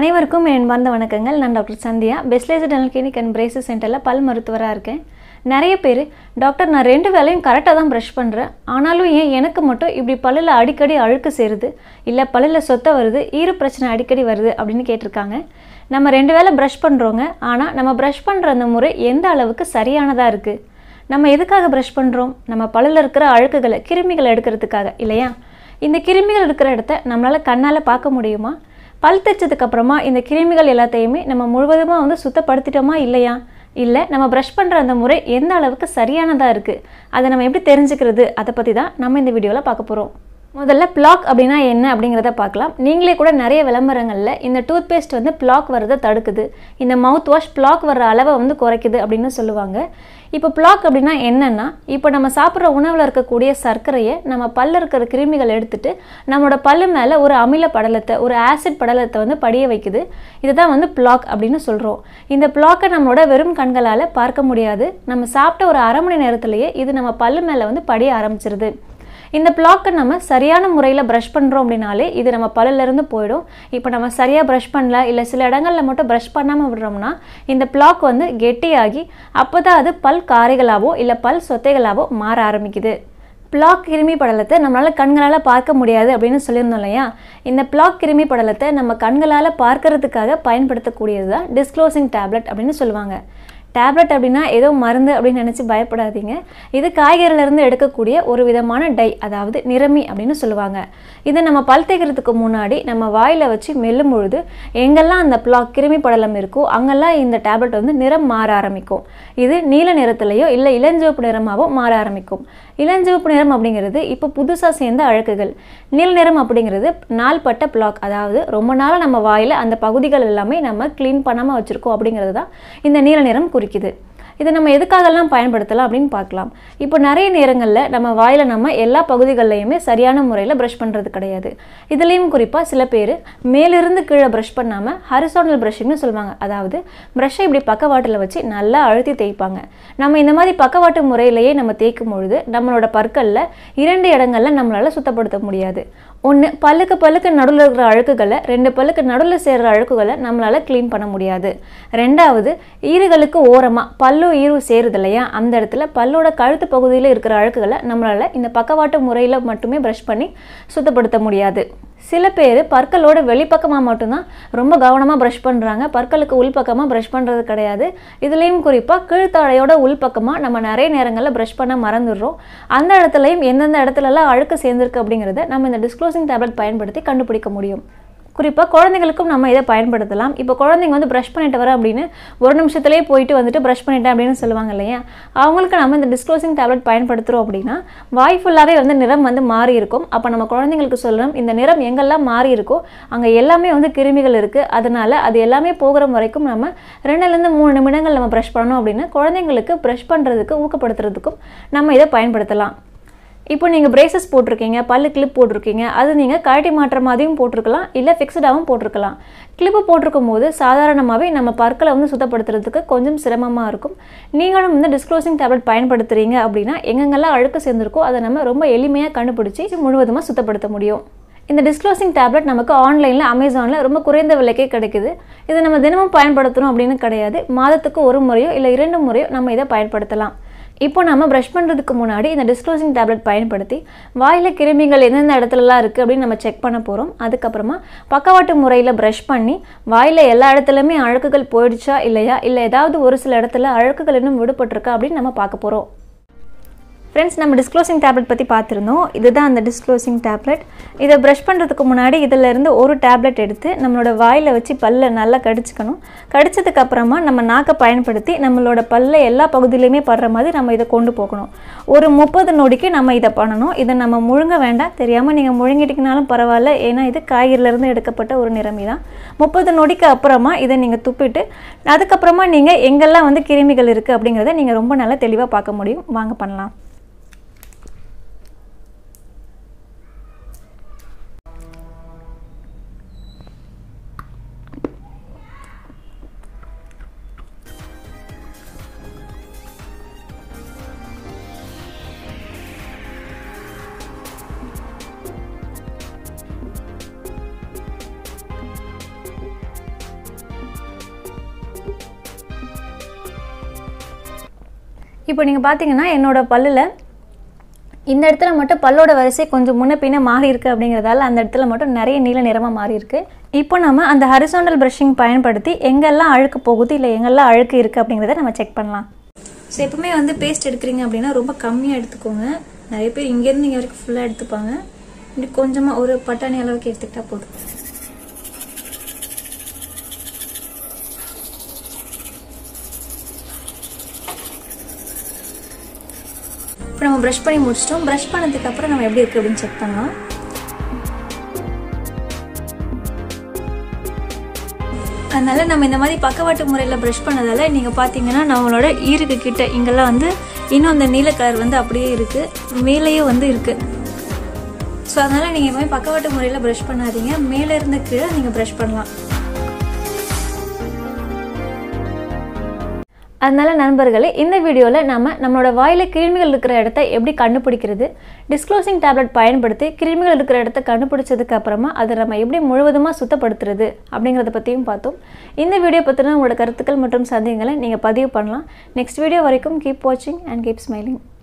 அனைவருக்கும் என் அன்பார்ந்த வணக்கங்கள் நான் டாக்டர் சந்தியா பெஸ்லேசர் டெனல் கிளினிக் அண்ட் பிரேசஸ் சென்டரில் பல் மருத்துவராக இருக்கேன் நிறைய பேர் டாக்டர் நான் ரெண்டு வேலையும் கரெக்டாக தான் ப்ரஷ் பண்ணுறேன் ஆனாலும் ஏன் எனக்கு மட்டும் இப்படி பல்லில் அடிக்கடி அழுக்கு சேருது இல்லை பல்லில் சொத்த வருது ஈர பிரச்சனை அடிக்கடி வருது அப்படின்னு கேட்டிருக்காங்க நம்ம ரெண்டு வேளை ப்ரஷ் பண்ணுறோங்க ஆனால் நம்ம ப்ரஷ் பண்ணுற அந்த முறை எந்த அளவுக்கு சரியானதாக இருக்குது நம்ம எதுக்காக ப்ரஷ் பண்ணுறோம் நம்ம பல்லில் இருக்கிற அழுக்குகளை கிருமிகளை எடுக்கிறதுக்காக இல்லையா இந்த கிருமிகள் இருக்கிற இடத்த நம்மளால் கண்ணால் பார்க்க முடியுமா பல் தைச்சதுக்கு அப்புறமா இந்த கிருமிகள் எல்லாத்தையுமே நம்ம முழுவதுமாக வந்து சுத்தப்படுத்திட்டோமா இல்லையா இல்லை நம்ம ப்ரஷ் பண்ணுற அந்த முறை எந்த அளவுக்கு சரியானதாக இருக்குது அதை நம்ம எப்படி தெரிஞ்சுக்கிறது அதை பற்றி தான் நம்ம இந்த வீடியோவில் பார்க்க போகிறோம் முதல்ல பிளாக் அப்படின்னா என்ன அப்படிங்கிறத பார்க்கலாம் நீங்களே கூட நிறைய விளம்பரங்களில் இந்த டூத் பேஸ்ட் வந்து பிளாக் வரதை தடுக்குது இந்த மவுத் வாஷ் பிளாக் வர்ற அளவை வந்து குறைக்குது அப்படின்னு சொல்லுவாங்க இப்போ பிளாக் அப்படின்னா என்னென்னா இப்போ நம்ம சாப்பிட்ற உணவில் இருக்கக்கூடிய சர்க்கரையை நம்ம பல்ல இருக்கிற கிருமிகள் எடுத்துட்டு நம்மளோட பல்லு மேலே ஒரு அமில படலத்தை ஒரு ஆசிட் படலத்தை வந்து படிய வைக்குது இதுதான் வந்து பிளாக் அப்படின்னு சொல்கிறோம் இந்த பிளாக்கை நம்மளோட வெறும் கண்களால் பார்க்க முடியாது நம்ம சாப்பிட்ட ஒரு அரை மணி நேரத்திலேயே இது நம்ம பல்லு மேலே வந்து படிய ஆரம்பிச்சிருது இந்த பிளாக்கை நம்ம சரியான முறையில் ப்ரஷ் பண்ணுறோம் அப்படின்னாலே இது நம்ம பல்லிலேருந்து போயிடும் இப்போ நம்ம சரியாக ப்ரஷ் பண்ணல இல்லை சில இடங்களில் மட்டும் ப்ரஷ் பண்ணாமல் விடுறோம்னா இந்த பிளாக் வந்து கெட்டியாகி அப்போ தான் அது பல் காரைகளாவோ இல்லை பல் சொத்தைகளாவோ மாற ஆரம்பிக்குது பிளாக் கிருமி படலத்தை நம்மளால் கண்களால் பார்க்க முடியாது அப்படின்னு சொல்லியிருந்தோம் இல்லையா இந்த பிளாக் கிருமி படலத்தை நம்ம கண்களால் பார்க்கறதுக்காக பயன்படுத்தக்கூடியது தான் டிஸ்க்ளோசிங் டேப்லெட் அப்படின்னு சொல்லுவாங்க டேப்லெட் அப்படின்னா ஏதோ மருந்து அப்படின்னு நினச்சி பயப்படாதீங்க இது காய்கறியிலேருந்து எடுக்கக்கூடிய ஒரு விதமான டை அதாவது நிறமி அப்படின்னு சொல்லுவாங்க இதை நம்ம பல் தேய்க்கிறதுக்கு முன்னாடி நம்ம வாயில் வச்சு மெல்லும் பொழுது எங்கெல்லாம் அந்த பிளாக் கிருமி படலம் இருக்கோ அங்கெல்லாம் இந்த டேப்லெட் வந்து நிறம் மாற ஆரம்பிக்கும் இது நீல நிறத்துலையோ இல்லை இளஞ்சிவப்பு நிறமாவோ மாற ஆரம்பிக்கும் இளஞ்சிவப்பு நிறம் அப்படிங்கிறது இப்போ புதுசாக சேர்ந்த அழுக்குகள் நீல நிறம் அப்படிங்கிறது நாள்பட்ட பிளாக் அதாவது ரொம்ப நாளாக நம்ம வாயில் அந்த பகுதிகள் எல்லாமே நம்ம க்ளீன் பண்ணாமல் வச்சுருக்கோம் அப்படிங்கிறது தான் இந்த நீல நிறம் குறிக்குது இதை நம்ம எதுக்காகலாம் பயன்படுத்தலாம் அப்படின்னு பார்க்கலாம் இப்போ நிறைய நேரங்களில் நம்ம வாயில் நம்ம எல்லா பகுதிகள்லையுமே சரியான முறையில் ப்ரஷ் பண்ணுறது கிடையாது இதுலேயும் குறிப்பாக சில பேர் மேலிருந்து கீழே ப்ரஷ் பண்ணாமல் ஹரிசானல் ப்ரஷிங்னு சொல்லுவாங்க அதாவது ப்ரஷ்ஷை இப்படி பக்கவாட்டில் வச்சு நல்லா அழுத்தி தேய்ப்பாங்க நம்ம இந்த மாதிரி பக்கவாட்டு முறையிலேயே நம்ம தேய்க்கும் பொழுது நம்மளோட பற்களில் இரண்டு இடங்களில் நம்மளால் சுத்தப்படுத்த முடியாது ஒன்று பல்லுக்கு பல்லுக்கு நடுவில் இருக்கிற அழுக்குகளை ரெண்டு பல்லுக்கு நடுவில் சேர்கிற அழுக்குகளை நம்மளால் க்ளீன் பண்ண முடியாது ரெண்டாவது ஈறுகளுக்கு ஓரமாக பல்லு ஈரு சேருது இல்லையா அந்த இடத்துல பல்லோட கழுத்து பகுதியில் இருக்கிற அழுக்குகளை நம்மளால் இந்த பக்கவாட்டு முறையில் மட்டுமே ப்ரஷ் பண்ணி சுத்தப்படுத்த முடியாது சில பேர் பற்களோட வெளிப்பக்கமாக மட்டும்தான் ரொம்ப கவனமாக ப்ரஷ் பண்ணுறாங்க பற்களுக்கு உள்பக்கமாக ப்ரஷ் பண்ணுறது கிடையாது இதுலேயும் குறிப்பாக கீழ்த்தாழையோட உள்பக்கமாக நம்ம நிறைய நேரங்களில் ப்ரஷ் பண்ண மறந்துடுறோம் அந்த இடத்துலையும் எந்தெந்த இடத்துலலாம் அழுக்கு சேர்ந்துருக்கு அப்படிங்கிறத நம்ம இந்த டிஸ்க்ளோசிங் டேப்லெட் பயன்படுத்தி கண்டுபிடிக்க முடியும் குறிப்பாக குழந்தைங்களுக்கும் நம்ம இதை பயன்படுத்தலாம் இப்போ குழந்தைங்க வந்து ப்ரஷ் பண்ணிட்டு வர அப்படின்னு ஒரு நிமிஷத்துலேயே போயிட்டு வந்துட்டு ப்ரஷ் பண்ணிட்டேன் அப்படின்னு சொல்லுவாங்க இல்லையா அவங்களுக்கு நம்ம இந்த டிஸ்க்ளோசிங் டேப்லெட் பயன்படுத்துகிறோம் அப்படின்னா வாய் ஃபுல்லாகவே வந்து நிறம் வந்து மாறி இருக்கும் அப்போ நம்ம குழந்தைங்களுக்கு சொல்லணும் இந்த நிறம் எங்கெல்லாம் மாறி இருக்கோ அங்கே எல்லாமே வந்து கிருமிகள் இருக்குது அதனால் அது எல்லாமே போகிற வரைக்கும் நம்ம ரெண்டுலேருந்து மூணு நிமிடங்கள் நம்ம ப்ரஷ் பண்ணோம் அப்படின்னு குழந்தைங்களுக்கு ப்ரஷ் பண்ணுறதுக்கு ஊக்கப்படுத்துறதுக்கும் நம்ம இதை பயன்படுத்தலாம் இப்போ நீங்கள் பிரேசஸ் போட்டிருக்கீங்க பல்லு கிளிப் போட்டிருக்கீங்க அது நீங்கள் கழட்டி மாற்ற மாதிரியும் போட்டிருக்கலாம் இல்லை ஃபிக்ஸ்டாகவும் போட்டிருக்கலாம் கிளிப்பு போட்டிருக்கும் போது சாதாரணமாகவே நம்ம பற்களை வந்து சுத்தப்படுத்துறதுக்கு கொஞ்சம் சிரமமாக இருக்கும் நீங்களும் வந்து டிஸ்க்ளோசிங் டேப்லெட் பயன்படுத்துகிறீங்க அப்படின்னா எங்கெங்கெல்லாம் அழுக்கு சேர்ந்துருக்கோ அதை நம்ம ரொம்ப எளிமையாக கண்டுபிடிச்சி முழுவதுமாக சுத்தப்படுத்த முடியும் இந்த டிஸ்க்ளோசிங் டேப்லெட் நமக்கு ஆன்லைனில் அமேசானில் ரொம்ப குறைந்த விலைக்கே கிடைக்குது இதை நம்ம தினமும் பயன்படுத்தணும் அப்படின்னு கிடையாது மாதத்துக்கு ஒரு முறையோ இல்லை இரண்டு முறையோ நம்ம இதை பயன்படுத்தலாம் இப்போ நம்ம ப்ரஷ் பண்ணுறதுக்கு முன்னாடி இந்த டிஸ்க்ளோசிங் டேப்லெட் பயன்படுத்தி வாயில் கிருமிகள் எந்தெந்த இடத்துலலாம் இருக்குது அப்படின்னு நம்ம செக் பண்ண போகிறோம் அதுக்கப்புறமா பக்கவாட்டு முறையில் ப்ரஷ் பண்ணி வாயில் எல்லா இடத்துலையுமே அழுக்குகள் போயிடுச்சா இல்லையா இல்லை ஏதாவது ஒரு சில இடத்துல அழுக்குகள் இன்னும் விடுபட்டிருக்கா அப்படின்னு நம்ம பார்க்க போகிறோம் ஃப்ரெண்ட்ஸ் நம்ம டிஸ்க்ளோசிங் டேப்லெட் பற்றி பார்த்துருந்தோம் இதுதான் அந்த டிஸ்க்ளோசிங் டேப்லெட் இதை ப்ரஷ் பண்ணுறதுக்கு முன்னாடி இதிலேருந்து ஒரு டேப்லெட் எடுத்து நம்மளோட வாயில் வச்சு பல்லை நல்லா கடிச்சிக்கணும் கடிச்சதுக்கு அப்புறமா நம்ம நாக்கை பயன்படுத்தி நம்மளோட பல்ல எல்லா பகுதியிலையுமே படுற மாதிரி நம்ம இதை கொண்டு போகணும் ஒரு முப்பது நொடிக்கு நம்ம இதை பண்ணணும் இதை நம்ம முழுங்க வேண்டாம் தெரியாமல் நீங்கள் முழுங்கிட்டிங்கனாலும் பரவாயில்ல ஏன்னா இது காய்கறிலேருந்து எடுக்கப்பட்ட ஒரு நிறமி தான் முப்பது நொடிக்கு அப்புறமா இதை நீங்கள் துப்பிட்டு அதுக்கப்புறமா நீங்கள் எங்கெல்லாம் வந்து கிருமிகள் இருக்குது அப்படிங்கிறத நீங்கள் ரொம்ப நல்லா தெளிவாக பார்க்க முடியும் வாங்க பண்ணலாம் இப்போ நீங்கள் பார்த்தீங்கன்னா என்னோட பல்லில் இந்த இடத்துல மட்டும் பல்லோட வரிசை கொஞ்சம் முன்ன பின்ன மாறி இருக்கு அப்படிங்கிறதால அந்த இடத்துல மட்டும் நிறைய நீல நிறமாக மாறி இருக்கு இப்போ நம்ம அந்த ஹரிசாண்டல் ப்ரஷிங் பயன்படுத்தி எங்கெல்லாம் அழுக்கு போகுது இல்லை எங்கெல்லாம் அழுக்கு இருக்குது அப்படிங்கிறத நம்ம செக் பண்ணலாம் ஸோ எப்பவுமே வந்து பேஸ்ட் எடுக்கிறீங்க அப்படின்னா ரொம்ப கம்மியாக எடுத்துக்கோங்க நிறைய பேர் இங்கேருந்து இங்கே வரைக்கும் ஃபுல்லாக எடுத்துப்பாங்க இப்படி கொஞ்சமாக ஒரு பட்டாணி அளவுக்கு எடுத்துக்கிட்டா போதும் இப்போ நம்ம ப்ரஷ் பண்ணி முடிச்சிட்டோம் ப்ரஷ் பண்ணதுக்கு அப்புறம் நம்ம எப்படி இருக்குது அப்படின்னு செக் பண்ணலாம் அதனால நம்ம இந்த மாதிரி பக்கவாட்டு முறையில் ப்ரஷ் பண்ணதால நீங்கள் பார்த்தீங்கன்னா நம்மளோட ஈருக்கு கிட்ட இங்கெல்லாம் வந்து இன்னும் அந்த நீல கலர் வந்து அப்படியே இருக்குது மேலேயும் வந்து இருக்குது ஸோ அதனால் நீங்கள் எப்பவுமே பக்கவாட்டு முறையில் ப்ரஷ் பண்ணாதீங்க மேலே இருந்து கீழே நீங்கள் ப்ரஷ் பண்ணலாம் அதனால நண்பர்களே இந்த வீடியோவில் நம்ம நம்மளோட வாயில் கிருமிகள் இருக்கிற இடத்த எப்படி கண்டுபிடிக்கிறது டிஸ்க்ளோசிங் டேப்லெட் பயன்படுத்தி கிருமிகள் இருக்கிற இடத்த கண்டுபிடிச்சதுக்கு அப்புறமா அதை நம்ம எப்படி முழுவதுமாக சுத்தப்படுத்துறது அப்படிங்கிறத பற்றியும் பார்த்தோம் இந்த வீடியோ பற்றின உங்களோட கருத்துக்கள் மற்றும் சந்தேகங்களை நீங்கள் பதிவு பண்ணலாம் நெக்ஸ்ட் வீடியோ வரைக்கும் கீப் வாட்சிங் அண்ட் கீப் ஸ்மைலிங்